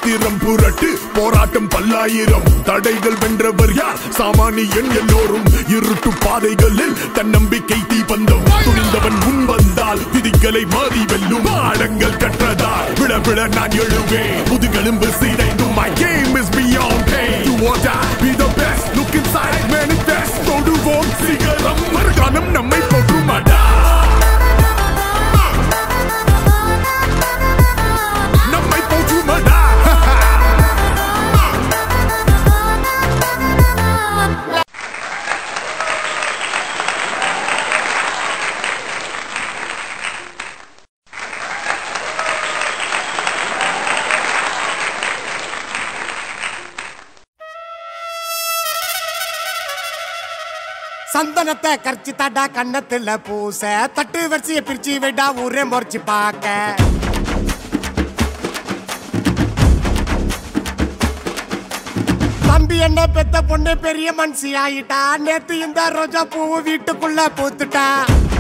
சரித்திரம் புரட்டு போராட்டம் பல்லாயிரம் தடைகள் வென்றவர் யார் சாமானியன் எல்லோரும் இருட்டு பாதைகளில் தன்னம்பிக்கை தீபந்தம் துணிந்தவன் முன் வந்தால் விதிகளை மாறி வெல்லும் ஆழங்கள் கற்றதால் விழ விழ நான் எழுவேன் முதுகெலும்பு சீரைந்தும் my game is beyond pain you or die be the best look inside manifest தொடுவோம் சிகரம் மறுகாலம் நம்மை போற்றுமாடா நம்மை போற்றுமாடா சந்தனத்தை கரைச்சி தாண்டா கண்ணத்துல பூச தட்டு வரிசைய பிரிச்சு விடா ஊரே முறைச்சு பார்க்க தம்பி என்ன பெத்த பொண்ணு பெரிய மனுஷி ஆயிட்டா நேத்து இந்த ரோஜா பூ வீட்டுக்குள்ள பூத்துட்டா